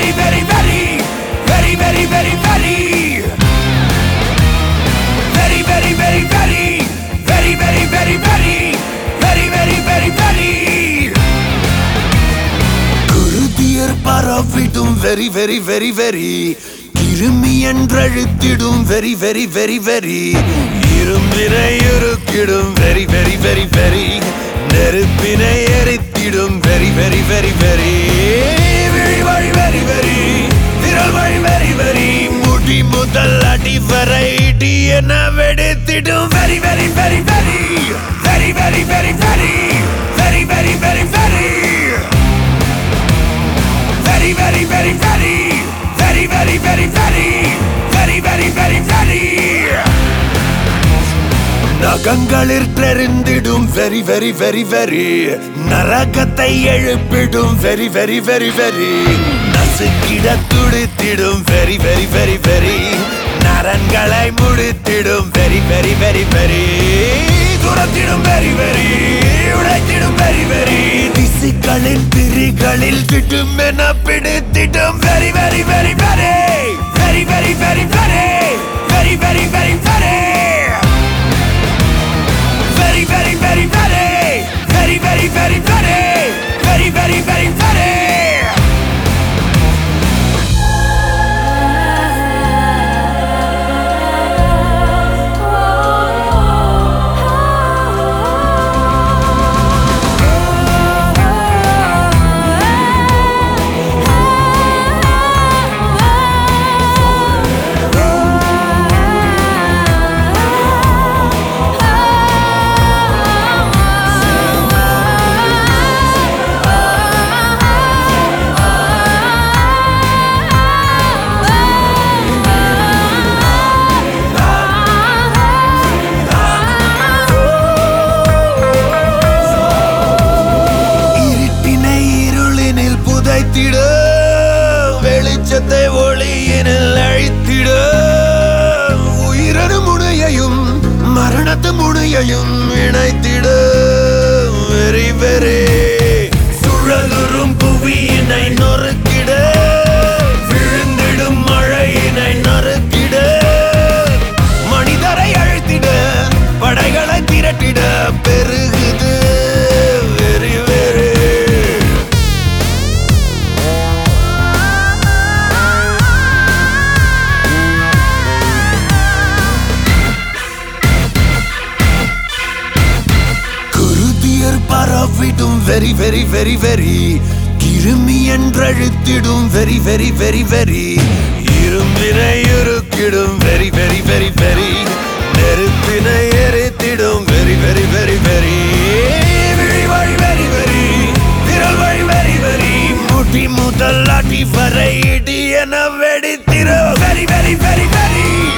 very, very, very, very, very, very, very, very, very, very, very, very, very, very, very, very, very, very, very. குருதியர் பரவிடும் very very very very கிருமி என்றழுத்திடும் very very very very இரும்பினை இருக்கிடும் very very very very நெருப்பினை எரித்திடும் very very very very விழி வழி வெரி வெரி விரல் வழி வெரி வெரி முடி முதல் அடி வரை இடி என வெடித்திடும் very very very very very very very very very very very very very, very, very, very, very, very, very, very, very, very, very, very. நகங்களில் தெரிந்திடும் வெரி வெரி வெரி வெரி நரகத்தை எழுப்பிடும் வெரி வெரி வெரி வெரி நசுக்கிட துடித்திடும் very very very very நரன்களை முடித்திடும் very very very very துரத்திடும் very very உடைத்திடும் வெரி வெரி திசுக்களின் பிரிகளில் விடும் என பிடித்திடும் very very very very very very very very very very very very very, very, very, very, very, very, very, very, very, very, very, very. இருட்டினை இருளினில் புதைத்திட வெளிச்சத்தை ஒளியினில் அழித்திட உயிரணு முனையையும் மரணத்து முனையையும் இணைத்திட வெரி வெரி சுழலுறும் புவியினை நொறுக்கிட விழுந்திடும் மழையினை நறுக்கிட மனிதரை அழைத்திட படைகளை திரட்டிட பெருகுது வெரி வெரி குருதியர் பரவிடும் வெரி வெரி வெரி வெரி கிருமி என்றழுத்திடும் வெரி வெரி வெரி வெரி இரும்பினை இருக்கிடும் வெரி வெரி வெரி வெரி நெருப்பினை எரித்திடும் வெரி வெரி வெரி வெரி விழி வழி வெரி வெரி விரல் வழி வெரி வெரி முடி முதல் அடி வரை இடி என வெடித்திடும் வெரி வெரி வெரி வெரி